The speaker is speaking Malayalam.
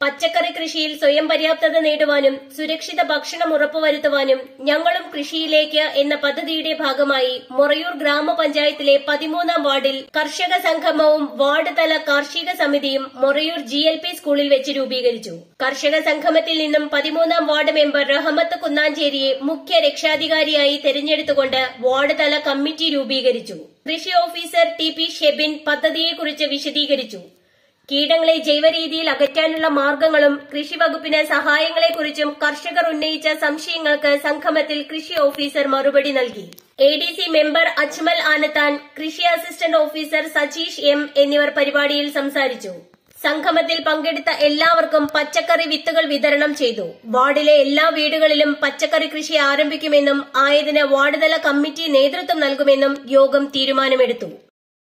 പച്ചക്കറി കൃഷിയിൽ സ്വയം പര്യാപ്തത നേടുവാനും സുരക്ഷിത ഭക്ഷണം ഉറപ്പുവരുത്തുവാനും ഞങ്ങളും കൃഷിയിലേക്ക് എന്ന പദ്ധതിയുടെ ഭാഗമായി മൊറയൂർ ഗ്രാമപഞ്ചായത്തിലെ പതിമൂന്നാം വാർഡിൽ കർഷക സംഗമവും വാർഡ് തല കാർഷിക സമിതിയും മൊറയൂർ ജി എൽ പി സ്കൂളിൽ വെച്ച് രൂപീകരിച്ചു കർഷക സംഗമത്തിൽ നിന്നും പതിമൂന്നാം വാർഡ് മെമ്പർ റഹമത്ത് കുന്നാഞ്ചേരിയെ മുഖ്യ രക്ഷാധികാരിയായി തെരഞ്ഞെടുത്തുകൊണ്ട് വാർഡ് തല കമ്മിറ്റി രൂപീകരിച്ചു കൃഷി ഓഫീസർ ടി പി ഷെബിൻ പദ്ധതിയെക്കുറിച്ച് വിശദീകരിച്ചു കീടങ്ങളെ ജൈവരീതിയിൽ അകറ്റാനുള്ള മാർഗങ്ങളും കൃഷി വകുപ്പിന് സഹായങ്ങളെക്കുറിച്ചും കർഷകർ ഉന്നയിച്ച സംശയങ്ങൾക്ക് സംഗമത്തിൽ കൃഷി ഓഫീസർ മറുപടി നൽകി A D C member Ajmal Anathan കൃഷി അസിസ്റ്റന്റ് ഓഫീസർ സജീഷ് എം എന്നിവർ പരിപാടിയിൽ സംസാരിച്ചു സംഗമത്തിൽ പങ്കെടുത്ത എല്ലാവർക്കും പച്ചക്കറി വിത്തുകൾ വിതരണം ചെയ്തു വാർഡിലെ എല്ലാ വീടുകളിലും പച്ചക്കറി കൃഷി ആരംഭിക്കുമെന്നും ആയതിന് വാർഡ് തല കമ്മിറ്റി നേതൃത്വം നൽകുമെന്നും യോഗം തീരുമാനമെടുത്തു